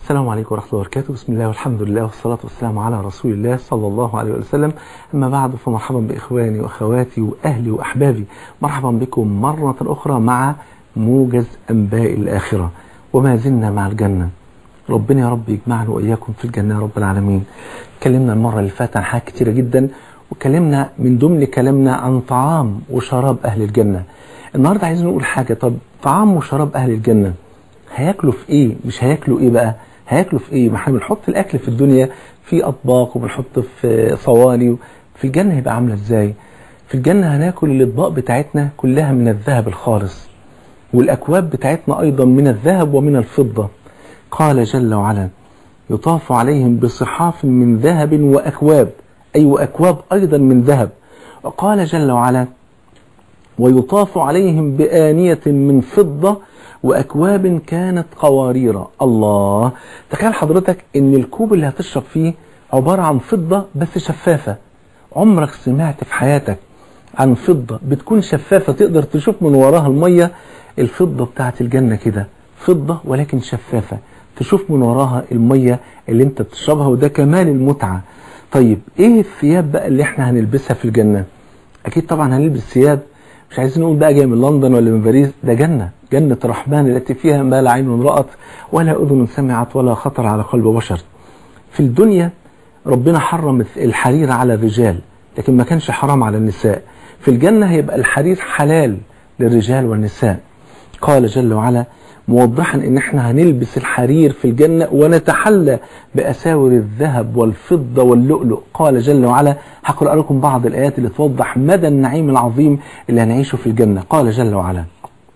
السلام عليكم ورحمة الله وبركاته بسم الله والحمد لله والصلاة والسلام على رسول الله صلى الله عليه وسلم أما بعد فمرحبا بإخواني وأخواتي وأهلي وأحبابي مرحبا بكم مرة أخرى مع موجز أنباء الآخرة وما زلنا مع الجنة ربنا يا رب يجمعنا وإياكم في الجنة يا رب العالمين اتكلمنا المرة اللي فاتت عن حاجات كتيرة جدا وكلمنا من ضمن كلامنا عن طعام وشراب أهل الجنة النهاردة عايزين نقول حاجة طب طعام وشراب أهل الجنة هياكلوا في ايه مش هياكلوا ايه بقى هياكلوا في ايه ما احنا بنحط الاكل في الدنيا في اطباق وبنحط في صواني في الجنه هيبقى عامله ازاي في الجنه هناكل الاطباق بتاعتنا كلها من الذهب الخالص والاكواب بتاعتنا ايضا من الذهب ومن الفضه قال جل وعلا يطاف عليهم بصحاف من ذهب واكواب اي واكواب ايضا من ذهب وقال جل وعلا ويطاف عليهم بآنية من فضة وأكواب كانت قوارير الله تخيل حضرتك ان الكوب اللي هتشرب فيه عبارة عن فضة بس شفافة عمرك سمعت في حياتك عن فضة بتكون شفافة تقدر تشوف من وراها المية الفضة بتاعت الجنة كده فضة ولكن شفافة تشوف من وراها المية اللي انت بتشربها وده كمان المتعة طيب ايه الثياب بقى اللي احنا هنلبسها في الجنة اكيد طبعا هنلبس ثياب مش عايزين نقول بقى جاي من لندن ولا من باريس ده جنة جنة الرحمن التي فيها ما لا عين رأت ولا أذن سمعت ولا خطر على قلب بشر في الدنيا ربنا حرم الحرير على الرجال لكن ما كانش حرام على النساء في الجنة هيبقى الحرير حلال للرجال والنساء قال جل وعلا موضحا ان احنا هنلبس الحرير في الجنة ونتحلى بأساور الذهب والفضة واللؤلؤ قال جل وعلا هقرأ لكم بعض الآيات اللي توضح مدى النعيم العظيم اللي هنعيشه في الجنة قال جل وعلا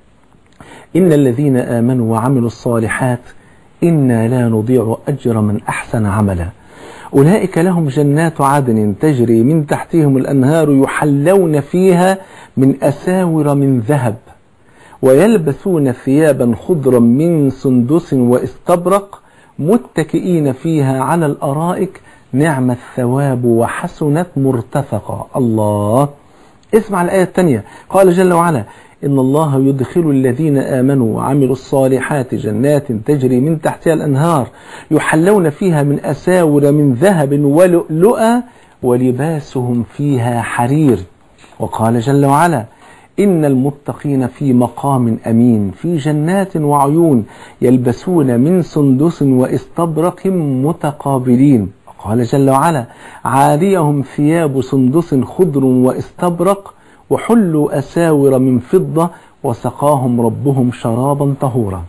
إن الذين آمنوا وعملوا الصالحات إنا لا نضيع أجر من أحسن عملا أولئك لهم جنات عدن تجري من تحتهم الأنهار يحلون فيها من أساور من ذهب ويلبسون ثيابا خضرا من سندس واستبرق متكئين فيها على الأرائك نعم الثواب وحسنت مرتفقا الله اسمع الآية الثانية قال جل وعلا إن الله يدخل الذين آمنوا وعملوا الصالحات جنات تجري من تحتها الأنهار يحلون فيها من أساور من ذهب ولؤلؤا ولباسهم فيها حرير وقال جل وعلا إن المتقين في مقام أمين في جنات وعيون يلبسون من سندس واستبرق متقابلين قال جل وعلا عاليهم ثياب سندس خضر واستبرق وحلوا أساور من فضة وسقاهم ربهم شرابا طهورا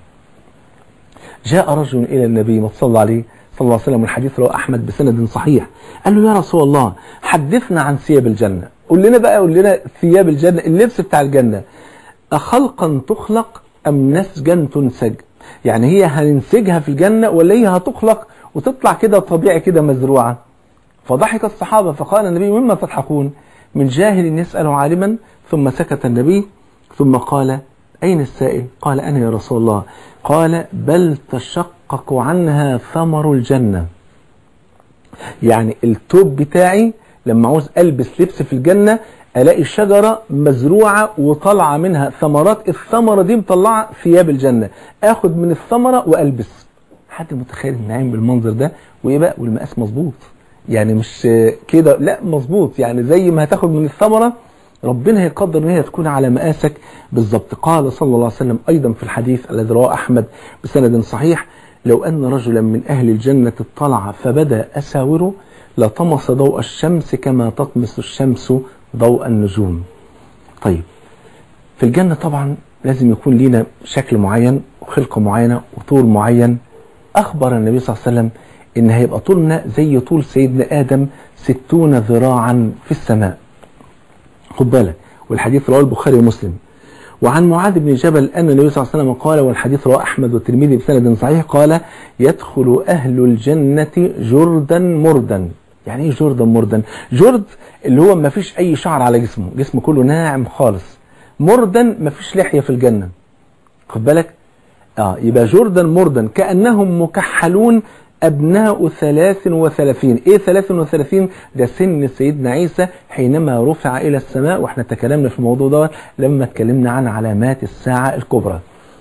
جاء رجل إلى النبي ما صلى عليه صلى الله عليه وسلم الحديث رواه أحمد بسند صحيح قال له يا رسول الله حدثنا عن ثياب الجنة قول لنا بقى قول لنا ثياب الجنة اللبس بتاع الجنة أخلقا تخلق أم نسجا تنسج يعني هي هننسجها في الجنة ولا هي هتخلق وتطلع كده طبيعي كده مزروعة فضحك الصحابة فقال النبي مما تضحكون من جاهل يسأل عالما ثم سكت النبي ثم قال أين السائل قال أنا يا رسول الله قال بل تشقق عنها ثمر الجنة يعني التوب بتاعي لما عاوز ألبس لبس في الجنة ألاقي شجرة مزروعة وطالعة منها ثمرات الثمرة دي مطلعة ثياب الجنة أخد من الثمرة وألبس حد متخيل النعيم بالمنظر ده وإيه بقى والمقاس مظبوط يعني مش كده لا مظبوط يعني زي ما هتاخد من الثمرة ربنا هيقدر ان هي تكون على مقاسك بالظبط قال صلى الله عليه وسلم ايضا في الحديث الذي رواه احمد بسند صحيح لو ان رجلا من اهل الجنه اطلع فبدا اساوره لطمس ضوء الشمس كما تطمس الشمس ضوء النجوم طيب في الجنه طبعا لازم يكون لينا شكل معين وخلقه معينه وطول معين اخبر النبي صلى الله عليه وسلم ان هيبقى طولنا زي طول سيدنا ادم ستون ذراعا في السماء خد بالك والحديث رواه البخاري ومسلم وعن معاذ بن جبل ان النبي صلى الله عليه وسلم قال والحديث رواه احمد والترمذي بسند صحيح قال يدخل اهل الجنه جردا مردا يعني ايه جردا مردا جرد اللي هو ما فيش اي شعر على جسمه جسمه كله ناعم خالص مردا ما فيش لحيه في الجنه خد بالك اه يبقى جردا مردا كانهم مكحلون أبناء ثلاث وثلاثين إيه ثلاث وثلاثين ده سن سيدنا عيسى حينما رفع إلى السماء وإحنا تكلمنا في الموضوع ده لما اتكلمنا عن علامات الساعة الكبرى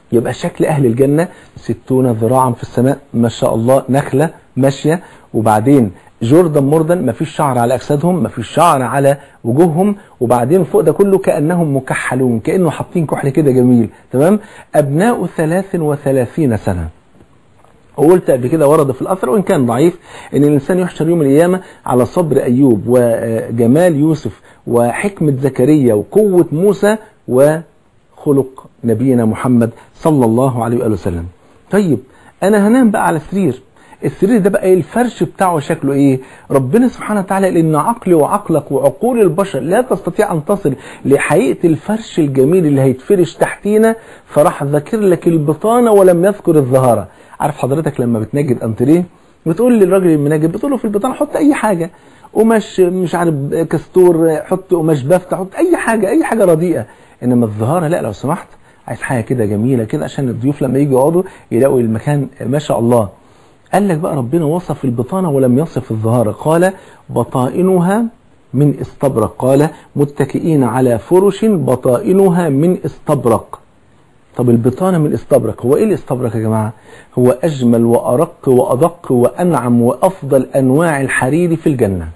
يبقى شكل أهل الجنة ستون ذراعا في السماء ما شاء الله نخلة ماشية وبعدين جردا مردا ما فيش شعر على أجسادهم ما فيش شعر على وجوههم وبعدين فوق ده كله كأنهم مكحلون كأنه حاطين كحل كده جميل تمام أبناء ثلاث وثلاثين سنة وقلت قبل كده ورد في الأثر وإن كان ضعيف إن الإنسان يحشر يوم القيامة على صبر أيوب وجمال يوسف وحكمة زكريا وقوة موسى وخلق نبينا محمد صلى الله عليه وآله وسلم طيب أنا هنام بقى على سرير السرير ده بقى ايه الفرش بتاعه شكله ايه ربنا سبحانه وتعالى لان عقلي وعقلك وعقول البشر لا تستطيع ان تصل لحقيقه الفرش الجميل اللي هيتفرش تحتينا فراح ذاكر لك البطانه ولم يذكر الظهاره عارف حضرتك لما بتنجد انتريه بتقول للراجل المنجد بتقول له في البطانه حط اي حاجه قماش مش عارف كستور حط قماش بافتة حط اي حاجه اي حاجه رديئه انما الظهاره لا لو سمحت عايز حاجه كده جميله كده عشان الضيوف لما يجوا يقعدوا يلاقوا المكان ما شاء الله قال لك بقى ربنا وصف البطانة ولم يصف الظهارة قال بطائنها من استبرق قال متكئين على فرش بطائنها من استبرق طب البطانة من استبرق هو ايه الاستبرق يا جماعة هو اجمل وارق وادق وانعم وافضل انواع الحرير في الجنة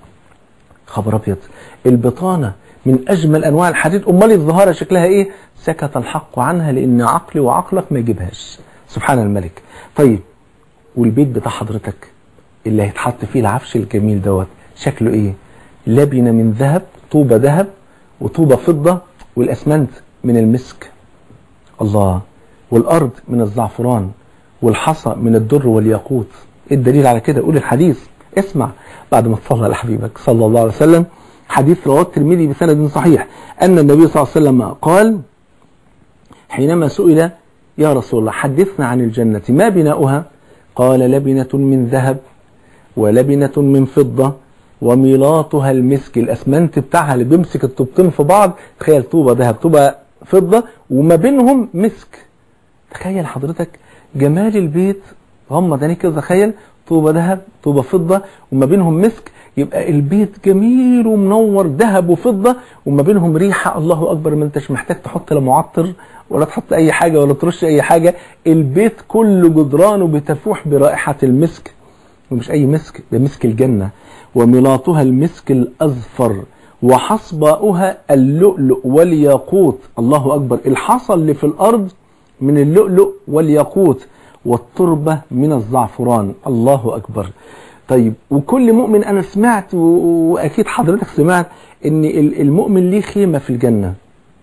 خبر ابيض البطانة من اجمل انواع الحرير امال الظهارة شكلها ايه سكت الحق عنها لان عقلي وعقلك ما يجيبهاش سبحان الملك طيب والبيت بتاع حضرتك اللي هيتحط فيه العفش الجميل دوت شكله ايه لبنة من ذهب طوبة ذهب وطوبة فضة والاسمنت من المسك الله والارض من الزعفران والحصى من الدر والياقوت ايه الدليل على كده قول الحديث اسمع بعد ما تصلى على حبيبك صلى الله عليه وسلم حديث رواه الترمذي بسند صحيح ان النبي صلى الله عليه وسلم قال حينما سئل يا رسول الله حدثنا عن الجنة ما بناؤها قال لبنة من ذهب ولبنة من فضة وميلاطها المسك الأسمنت بتاعها اللي بيمسك الطوبتين في بعض تخيل طوبة ذهب طوبة فضة وما بينهم مسك تخيل حضرتك جمال البيت غمض عينيك كده تخيل طوبة ذهب طوبة فضة وما بينهم مسك يبقى البيت جميل ومنور ذهب وفضة وما بينهم ريحة الله أكبر ما انتش محتاج تحط لا معطر ولا تحط أي حاجة ولا ترش أي حاجة البيت كله جدرانه بتفوح برائحة المسك ومش أي مسك ده مسك الجنة وملاطها المسك الأزفر وحصباؤها اللؤلؤ والياقوت الله أكبر الحصى اللي في الأرض من اللؤلؤ والياقوت والتربة من الزعفران الله أكبر طيب وكل مؤمن أنا سمعت وأكيد حضرتك سمعت أن المؤمن ليه خيمة في الجنة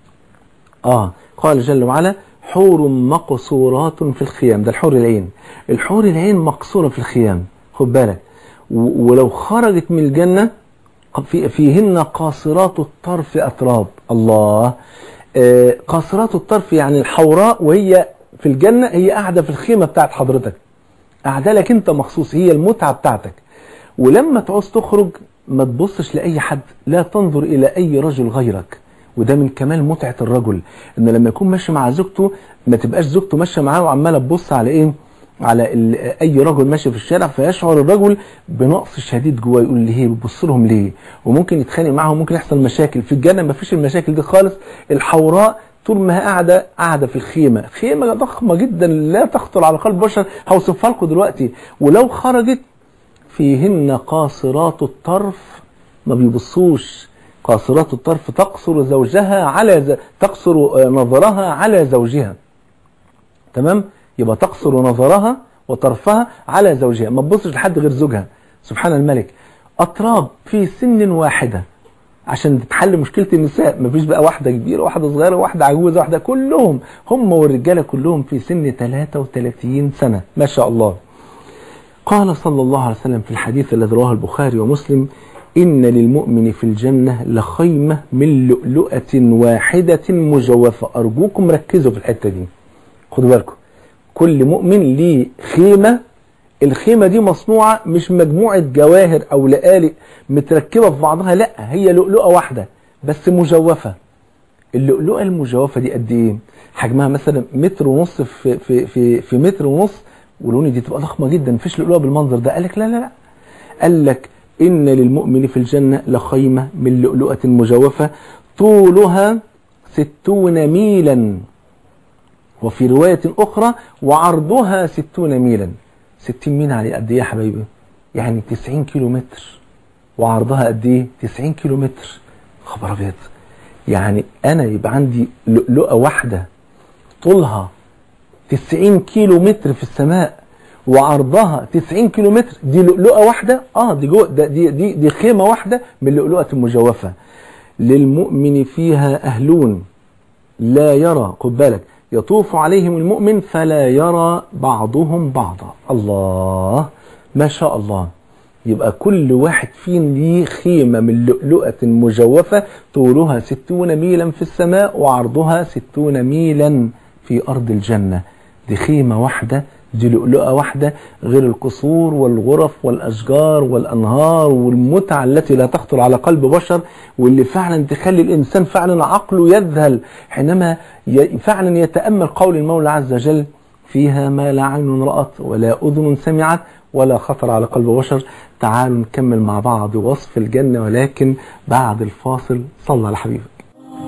آه قال جل وعلا حور مقصورات في الخيام ده الحور العين الحور العين مقصورة في الخيام خد بالك ولو خرجت من الجنة في فيهن قاصرات الطرف أتراب الله آه قاصرات الطرف يعني الحوراء وهي في الجنة هي قاعدة في الخيمة بتاعت حضرتك قاعدة لك انت مخصوص هي المتعة بتاعتك ولما تعوز تخرج ما تبصش لأي حد لا تنظر إلى أي رجل غيرك وده من كمال متعة الرجل ان لما يكون ماشي مع زوجته ما تبقاش زوجته ماشيه معاه وعماله تبص على ايه على اي رجل ماشي في الشارع فيشعر الرجل بنقص شديد جواه يقول ليه بتبص لهم ليه وممكن يتخانق معاهم ممكن يحصل مشاكل في الجنه ما فيش المشاكل دي خالص الحوراء طول ما هي قاعده قاعده في الخيمه خيمه ضخمه جدا لا تخطر على قلب بشر هوصفها لكم دلوقتي ولو خرجت فيهن قاصرات الطرف ما بيبصوش قاصرات الطرف تقصر زوجها على ز... تقصر نظرها على زوجها تمام يبقى تقصر نظرها وطرفها على زوجها ما تبصش لحد غير زوجها سبحان الملك أطراب في سن واحدة عشان تتحل مشكلة النساء مفيش بقى واحدة كبيرة واحدة صغيرة واحدة عجوزة واحدة كلهم هم والرجالة كلهم في سن 33 سنة ما شاء الله قال صلى الله عليه وسلم في الحديث الذي رواه البخاري ومسلم إن للمؤمن في الجنة لخيمة من لؤلؤة واحدة مجوفة أرجوكم ركزوا في الحتة دي خدوا بالكم كل مؤمن ليه خيمة الخيمة دي مصنوعة مش مجموعة جواهر أو لآلئ متركبة في بعضها لا هي لؤلؤة واحدة بس مجوفة اللؤلؤة المجوفة دي قد إيه حجمها مثلا متر ونص في, في, في, في متر ونص ولون دي تبقى ضخمة جدا مفيش لؤلؤة بالمنظر ده قال لك لا لا لا قال لك إن للمؤمن في الجنة لخيمة من لؤلؤة مجوفة طولها ستون ميلا وفي رواية أخرى وعرضها ستون ميلا ستين ميل على قد إيه يا حبايبي يعني تسعين كيلو متر وعرضها قد إيه تسعين كيلو متر خبر أبيض يعني أنا يبقى عندي لؤلؤة واحدة طولها 90 كيلو متر في السماء وعرضها 90 كيلو متر دي لؤلؤة واحدة اه دي جو ده دي دي دي خيمة واحدة من اللؤلؤة المجوفة للمؤمن فيها أهلون لا يرى خد بالك يطوف عليهم المؤمن فلا يرى بعضهم بعضا الله ما شاء الله يبقى كل واحد فين ليه خيمة من لؤلؤة مجوفة طولها ستون ميلا في السماء وعرضها ستون ميلا في أرض الجنة دي خيمة واحدة دي لؤلؤة واحدة غير القصور والغرف والأشجار والأنهار والمتع التي لا تخطر على قلب بشر واللي فعلا تخلي الإنسان فعلا عقله يذهل حينما ي- فعلا يتأمل قول المولى عز وجل فيها ما لا عين رأت ولا أذن سمعت ولا خطر على قلب بشر تعالوا نكمل مع بعض وصف الجنة ولكن بعد الفاصل صلى على حبيبك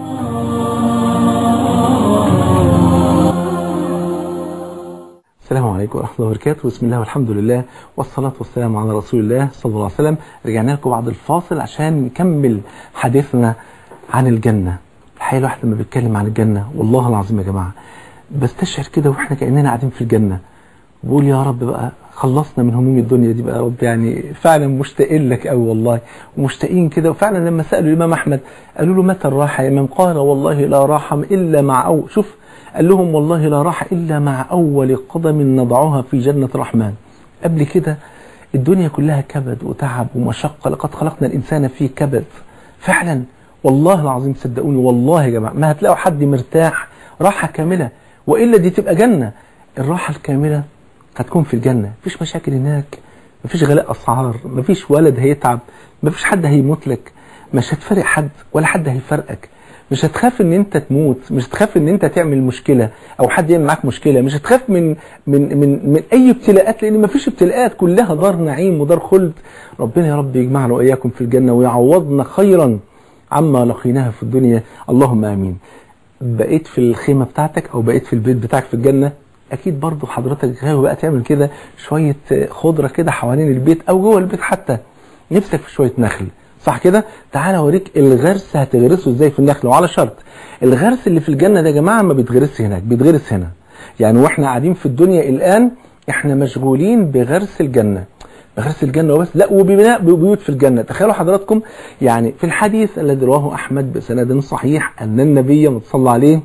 السلام عليكم ورحمة الله وبركاته بسم الله والحمد لله والصلاة والسلام على رسول الله صلى الله عليه وسلم رجعنا لكم بعد الفاصل عشان نكمل حديثنا عن الجنة الحقيقة الواحد لما بيتكلم عن الجنة والله العظيم يا جماعة بستشعر كده واحنا كأننا قاعدين في الجنة بقول يا رب بقى خلصنا من هموم الدنيا دي بقى يا رب يعني فعلا مشتاقين لك قوي والله ومشتاقين كده وفعلا لما سالوا الامام احمد قالوا له متى الراحه يا امام قال والله لا راحه الا مع أو شوف قال لهم والله لا راحه الا مع اول قدم نضعها في جنه الرحمن قبل كده الدنيا كلها كبد وتعب ومشقه لقد خلقنا الانسان في كبد فعلا والله العظيم صدقوني والله يا جماعه ما هتلاقوا حد مرتاح راحه كامله والا دي تبقى جنه الراحه الكامله هتكون في الجنة مفيش مشاكل هناك مفيش غلاء أسعار مفيش ولد هيتعب مفيش حد هيموت لك مش هتفرق حد ولا حد هيفرقك مش هتخاف ان انت تموت مش هتخاف ان انت تعمل مشكلة او حد يعمل معاك مشكلة مش هتخاف من من من من اي ابتلاءات لان مفيش ابتلاءات كلها دار نعيم ودار خلد ربنا يا رب يجمعنا واياكم في الجنة ويعوضنا خيرا عما لقيناها في الدنيا اللهم امين بقيت في الخيمة بتاعتك او بقيت في البيت بتاعك في الجنة اكيد برضو حضرتك غاوي بقى تعمل كده شوية خضرة كده حوالين البيت او جوه البيت حتى نفسك في شوية نخل صح كده تعالى اوريك الغرس هتغرسه ازاي في النخل وعلى شرط الغرس اللي في الجنة ده يا جماعة ما بيتغرسش هناك بيتغرس هنا يعني واحنا قاعدين في الدنيا الان احنا مشغولين بغرس الجنة بغرس الجنة وبس لا وببناء بيوت في الجنة تخيلوا حضراتكم يعني في الحديث الذي رواه احمد بسند صحيح ان النبي متصلى عليه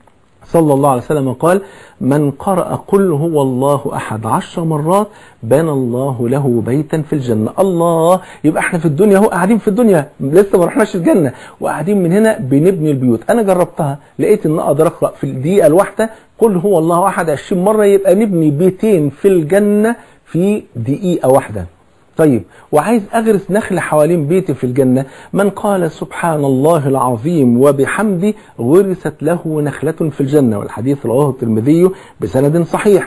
صلى الله عليه وسلم قال من قرأ قل هو الله أحد عشر مرات بنى الله له بيتا في الجنة الله يبقى احنا في الدنيا اهو قاعدين في الدنيا لسه ما رحناش الجنة وقاعدين من هنا بنبني البيوت أنا جربتها لقيت إن أقدر أقرأ في الدقيقة الواحدة قل هو الله أحد 20 مرة يبقى نبني بيتين في الجنة في دقيقة واحدة طيب وعايز أغرس نخل حوالين بيتي في الجنة من قال سبحان الله العظيم وبحمده غرست له نخلة في الجنة والحديث رواه الترمذي بسند صحيح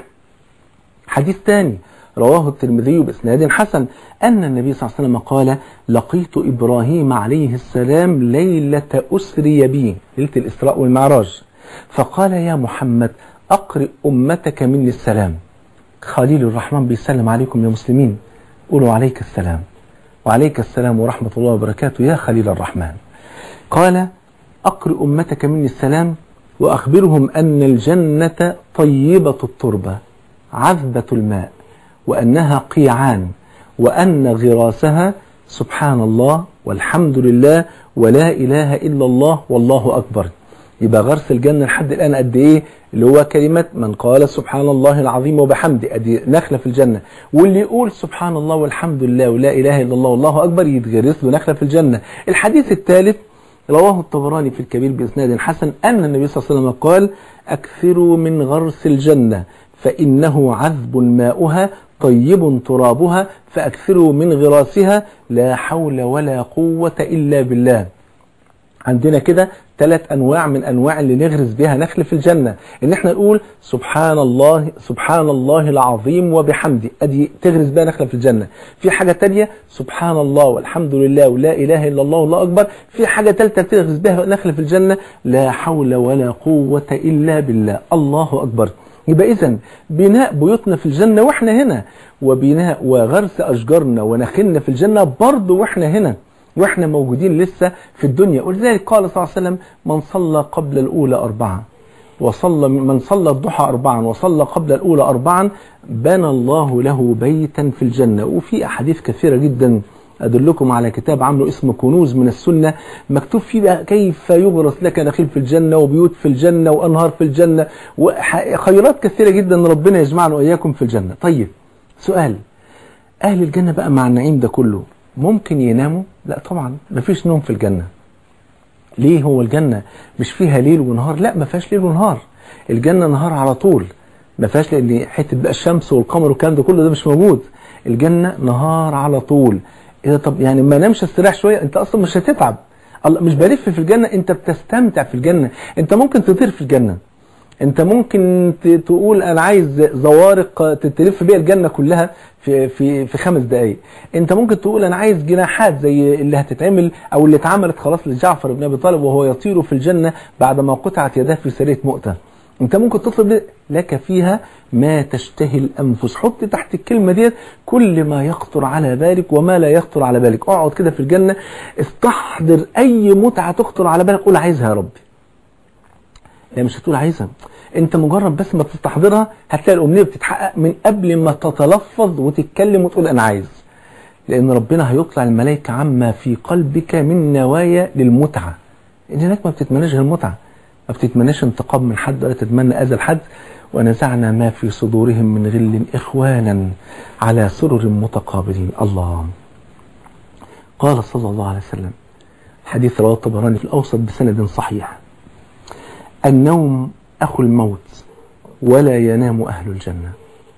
حديث ثاني رواه الترمذي بإسناد حسن أن النبي صلى الله عليه وسلم قال لقيت إبراهيم عليه السلام ليلة أسري بي ليلة الإسراء والمعراج فقال يا محمد أقرئ أمتك مني السلام خليل الرحمن بيسلم عليكم يا مسلمين قولوا عليك السلام وعليك السلام ورحمة الله وبركاته يا خليل الرحمن قال أقرئ أمتك مني السلام وأخبرهم أن الجنة طيبة التربة عذبة الماء وأنها قيعان وأن غراسها سبحان الله والحمد لله ولا إله إلا الله والله أكبر يبقى غرس الجنة لحد الآن قد إيه اللي هو كلمة من قال سبحان الله العظيم وبحمده أدي نخلة في الجنة واللي يقول سبحان الله والحمد لله ولا إله إلا الله والله أكبر يتغرس له نخلة في الجنة الحديث الثالث رواه الطبراني في الكبير بإسناد حسن أن النبي صلى الله عليه وسلم قال أكثروا من غرس الجنة فإنه عذب ماؤها طيب ترابها فأكثروا من غراسها لا حول ولا قوة إلا بالله عندنا كده ثلاث انواع من انواع اللي نغرس بها نخل في الجنه ان احنا نقول سبحان الله سبحان الله العظيم وبحمده ادي تغرس بها نخله في الجنه في حاجه تانية سبحان الله والحمد لله ولا اله الا الله والله اكبر في حاجه ثالثه تغرس بها نخله في الجنه لا حول ولا قوه الا بالله الله اكبر يبقى اذا بناء بيوتنا في الجنه واحنا هنا وبناء وغرس اشجارنا ونخلنا في الجنه برضه واحنا هنا واحنا موجودين لسه في الدنيا ولذلك قال صلى الله عليه وسلم من صلى قبل الاولى اربعه وصلى من صلى الضحى أربعا وصلى قبل الأولى أربعا بنى الله له بيتا في الجنة وفي أحاديث كثيرة جدا أدلكم على كتاب عامله اسمه كنوز من السنة مكتوب فيه بقى كيف يغرس لك نخيل في الجنة وبيوت في الجنة وأنهار في الجنة وخيرات كثيرة جدا ربنا يجمعنا وإياكم في الجنة طيب سؤال أهل الجنة بقى مع النعيم ده كله ممكن يناموا لا طبعا مفيش نوم في الجنة ليه هو الجنة مش فيها ليل ونهار لا ما فيهاش ليل ونهار الجنة نهار على طول ما فيهاش لان حته بقى الشمس والقمر والكلام ده كله ده مش موجود الجنة نهار على طول اذا طب يعني ما نمش استريح شويه انت اصلا مش هتتعب الله مش بلف في الجنة انت بتستمتع في الجنة انت ممكن تطير في الجنة انت ممكن ت- تقول انا عايز زوارق تلف بيها الجنه كلها في في في خمس دقائق انت ممكن تقول انا عايز جناحات زي اللي هتتعمل او اللي اتعملت خلاص لجعفر بن ابي طالب وهو يطير في الجنه بعدما قطعت يداه في سريه مؤته انت ممكن تطلب لك فيها ما تشتهي الانفس حط تحت الكلمه ديت كل ما يخطر على بالك وما لا يخطر على بالك اقعد كده في الجنه استحضر اي متعه تخطر على بالك قول عايزها يا ربي لا مش هتقول عايزها انت مجرد بس ما تستحضرها هتلاقي الامنيه بتتحقق من قبل ما تتلفظ وتتكلم وتقول انا عايز لان ربنا هيطلع الملائكه عما في قلبك من نوايا للمتعه ان هناك ما بتتمناش غير المتعه ما بتتمناش انتقام من حد ولا تتمنى اذى لحد ونزعنا ما في صدورهم من غل اخوانا على سرر متقابلين الله قال صلى الله عليه وسلم حديث رواه الطبراني في الاوسط بسند صحيح النوم أخو الموت ولا ينام أهل الجنة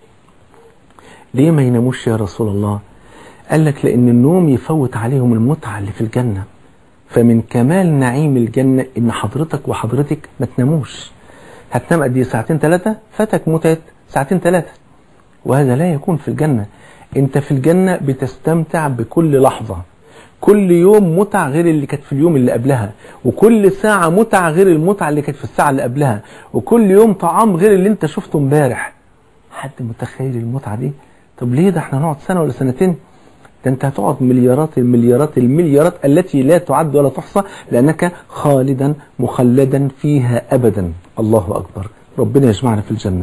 ليه ما يناموش يا رسول الله قال لك لأن النوم يفوت عليهم المتعة اللي في الجنة فمن كمال نعيم الجنة إن حضرتك وحضرتك ما تناموش هتنام قد إيه ساعتين ثلاثة فاتك متعة ساعتين ثلاثة وهذا لا يكون في الجنة أنت في الجنة بتستمتع بكل لحظة كل يوم متعة غير اللي كانت في اليوم اللي قبلها وكل ساعة متعة غير المتعة اللي كانت في الساعة اللي قبلها وكل يوم طعام غير اللي انت شفته امبارح حد متخيل المتعة دي طب ليه ده احنا هنقعد سنة ولا سنتين ده انت هتقعد مليارات المليارات المليارات التي لا تعد ولا تحصى لأنك خالدا مخلدا فيها أبدا الله أكبر ربنا يجمعنا في الجنة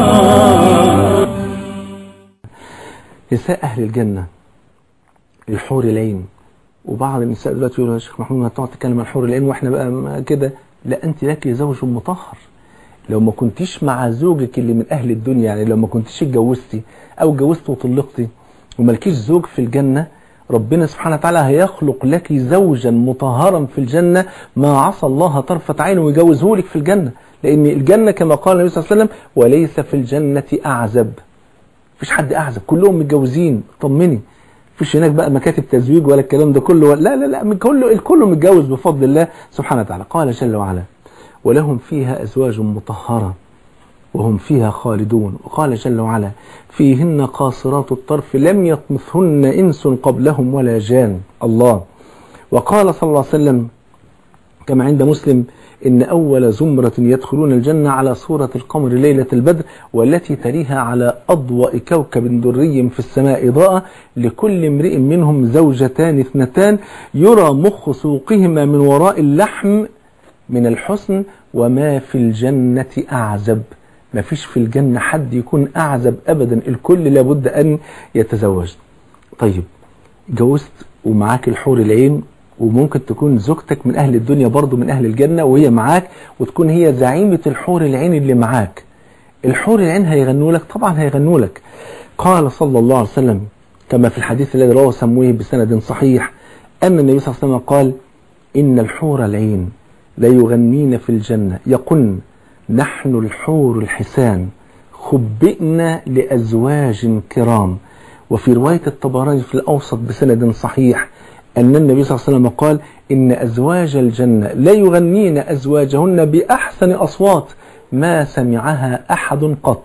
نساء أهل الجنة الحور العين وبعض النساء دلوقتي يقولوا يا شيخ محمود هتقعد تتكلم عن الحور العين واحنا بقى ما كده لا انت لك زوج مطهر لو ما كنتيش مع زوجك اللي من اهل الدنيا يعني لو ما كنتيش اتجوزتي او اتجوزت وطلقتي ومالكيش زوج في الجنه ربنا سبحانه وتعالى هيخلق لك زوجا مطهرا في الجنه ما عصى الله طرفه عين ويجوزه لك في الجنه لان الجنه كما قال النبي صلى الله عليه وسلم وليس في الجنه اعزب مفيش حد اعزب كلهم متجوزين طمني مفيش هناك بقى مكاتب تزويج ولا الكلام ده كله لا لا لا من كله الكل متجوز بفضل الله سبحانه وتعالى قال جل وعلا ولهم فيها ازواج مطهره وهم فيها خالدون وقال جل وعلا فيهن قاصرات الطرف لم يطمثهن انس قبلهم ولا جان الله وقال صلى الله عليه وسلم كما عند مسلم إن أول زمرة يدخلون الجنة على صورة القمر ليلة البدر والتي تليها على أضواء كوكب دري في السماء إضاءة لكل امرئ منهم زوجتان اثنتان يرى مخ سوقهما من وراء اللحم من الحسن وما في الجنة أعزب ما فيش في الجنة حد يكون أعزب أبدا الكل لابد أن يتزوج طيب جوزت ومعاك الحور العين وممكن تكون زوجتك من أهل الدنيا برضو من أهل الجنة وهي معاك وتكون هي زعيمة الحور العين اللي معاك الحور العين هيغنوا لك طبعا هيغنوا لك قال صلى الله عليه وسلم كما في الحديث الذي رواه سموه بسند صحيح أن النبي صلى الله عليه وسلم قال إن الحور العين ليغنين في الجنة يقن نحن الحور الحسان خبئنا لأزواج كرام وفي رواية الطبراني في الأوسط بسند صحيح أن النبي صلى الله عليه وسلم قال إن أزواج الجنة لا يغنين أزواجهن بأحسن أصوات ما سمعها أحد قط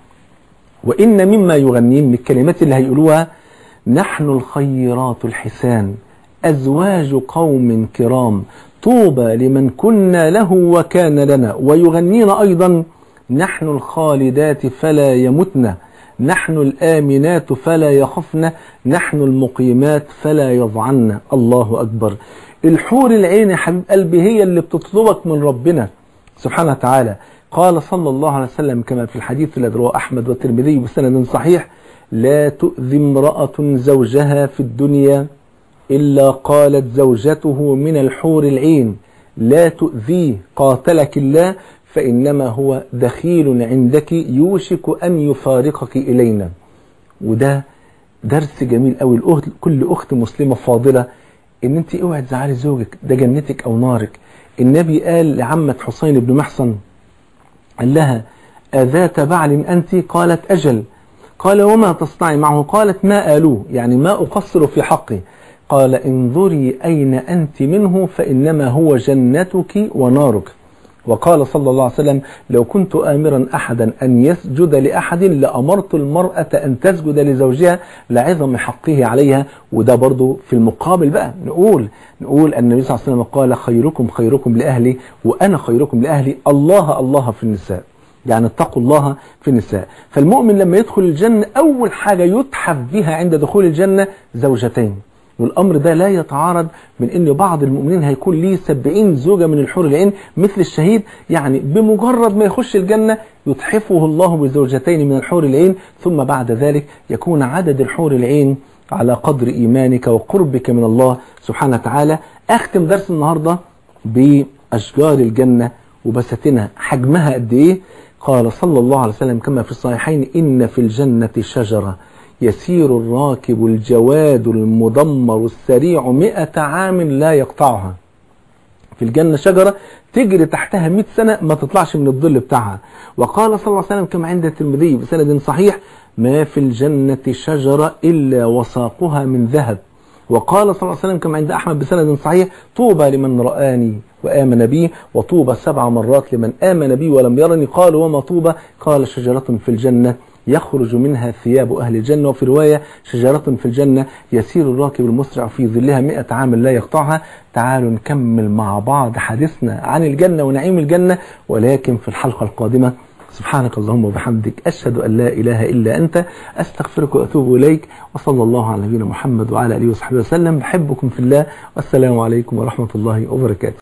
وإن مما يغنين من الكلمات اللي هيقولوها نحن الخيرات الحسان أزواج قوم كرام طوبى لمن كنا له وكان لنا ويغنين أيضا نحن الخالدات فلا يمتن نحن الآمنات فلا يخفن نحن المقيمات فلا يضعن الله أكبر الحور العين يا حبيب قلبي هي اللي بتطلبك من ربنا سبحانه وتعالى قال صلى الله عليه وسلم كما في الحديث الذي رواه أحمد والترمذي بسند صحيح لا تؤذي امرأة زوجها في الدنيا إلا قالت زوجته من الحور العين لا تؤذيه قاتلك الله فإنما هو دخيل عندك يوشك أن يفارقك إلينا وده درس جميل قوي الأخت كل أخت مسلمة فاضلة إن أنت اوعي تزعلي زوجك ده جنتك أو نارك النبي قال لعمة حسين بن محصن قال لها أذات بعل أنت قالت أجل قال وما تصنعي معه قالت ما آلوه يعني ما أقصر في حقي قال انظري أين أنت منه فإنما هو جنتك ونارك وقال صلى الله عليه وسلم لو كنت آمرا أحدا أن يسجد لأحد لأمرت المرأة أن تسجد لزوجها لعظم حقه عليها وده برضو في المقابل بقى نقول نقول أن النبي صلى الله عليه وسلم قال خيركم خيركم لأهلي وأنا خيركم لأهلي الله الله في النساء يعني اتقوا الله في النساء فالمؤمن لما يدخل الجنة أول حاجة يتحف بها عند دخول الجنة زوجتين والأمر ده لا يتعارض من أن بعض المؤمنين هيكون ليه سبعين زوجة من الحور العين مثل الشهيد يعني بمجرد ما يخش الجنة يتحفه الله بزوجتين من الحور العين ثم بعد ذلك يكون عدد الحور العين على قدر إيمانك وقربك من الله سبحانه وتعالى أختم درس النهاردة بأشجار الجنة وبساتينها حجمها قد إيه قال صلى الله عليه وسلم كما في الصحيحين إن في الجنة شجرة يسير الراكب الجواد المدمر السريع مئة عام لا يقطعها في الجنة شجرة تجري تحتها مئة سنة ما تطلعش من الظل بتاعها وقال صلى الله عليه وسلم كما عند الترمذي بسند صحيح ما في الجنة شجرة إلا وساقها من ذهب وقال صلى الله عليه وسلم كما عند أحمد بسند صحيح طوبى لمن رآني وآمن بي وطوبى سبع مرات لمن آمن بي ولم يرني قال وما طوبى قال شجرة في الجنة يخرج منها ثياب أهل الجنة وفي رواية شجرة في الجنة يسير الراكب المسرع في ظلها مئة عام لا يقطعها تعالوا نكمل مع بعض حديثنا عن الجنة ونعيم الجنة ولكن في الحلقة القادمة سبحانك اللهم وبحمدك أشهد أن لا إله إلا أنت أستغفرك وأتوب إليك وصلى الله على نبينا محمد وعلى آله وصحبه وسلم بحبكم في الله والسلام عليكم ورحمة الله وبركاته